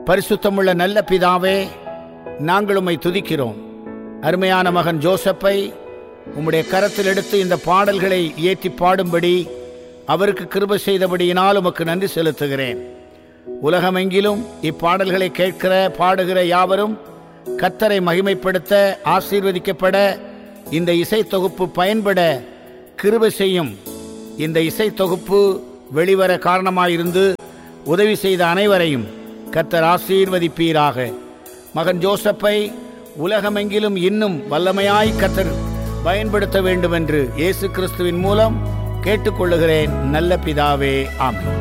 பரிசுத்தமுள்ள நல்ல பிதாவே நாங்கள் உம்மை துதிக்கிறோம் அருமையான மகன் ஜோசப்பை உம்முடைய கரத்தில் எடுத்து இந்த பாடல்களை ஏற்றி பாடும்படி அவருக்கு கிருபை செய்தபடியினால் உமக்கு நன்றி செலுத்துகிறேன் உலகமெங்கிலும் இப்பாடல்களை கேட்கிற பாடுகிற யாவரும் கத்தரை மகிமைப்படுத்த ஆசீர்வதிக்கப்பட இந்த இசை தொகுப்பு பயன்பட கிருபை செய்யும் இந்த இசை தொகுப்பு வெளிவர காரணமாயிருந்து உதவி செய்த அனைவரையும் கத்தர் ஆசீர்வதிப்பீராக மகன் ஜோசப்பை உலகமெங்கிலும் இன்னும் வல்லமையாய் கத்தர் பயன்படுத்த வேண்டும் என்று இயேசு கிறிஸ்துவின் மூலம் கேட்டுக்கொள்ளுகிறேன் நல்ல பிதாவே ஆமென்